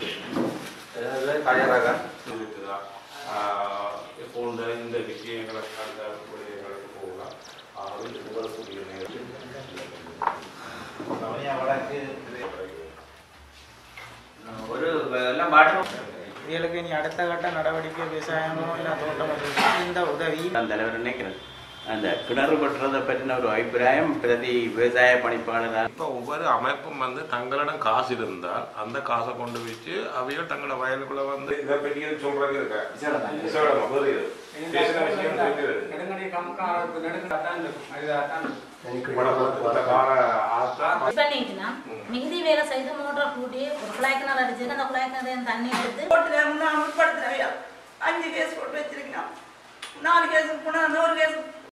தயாராக இருக்குதா போன்ற இந்த விஷயங்களுக்கு அந்த விடயங்களுக்கு போகலாம் ஆகவே இது வரக்கூடிய நேரத்தில் ஒரு எல்லாம் பாட்டு இவர்களுக்கு இனி அடுத்த கட்ட நடவடிக்கை விவசாயமோ இல்லை தோட்டமோ இந்த உதவி நான் தலைவர் நினைக்கிறேன் அந்த கிணறு வெட்டுறதை பற்றின ஒரு அபிப்பிராயம் பிரதி விவசாய பணிப்பாளர் இப்போ ஒவ்வொரு அமைப்பும் வந்து தங்களிடம் காசு இருந்தால் அந்த காசை கொண்டு வச்சு அவையும் தங்களோட வயலுக்குள்ள வந்து இதை பற்றி சொல்றது இருக்கா விசேடமா, புரியுது. பேசின விஷயம் புரியுது. இந்த கார ஆத்தா பண்ணிட்டுனா மிகுதி வேலை செய்து மோட்டர் கூட்டி ஒரு குழாய் கிணறு அடிச்சு அந்த குழாய் கிணறு தண்ணி எடுத்து போட்டு முன்னாள் முற்படுத்துறவையா அஞ்சு கேஸ் போட்டு வச்சிருக்கணும் நாலு கேஸுக்கு போனால் நூறு கேஸ்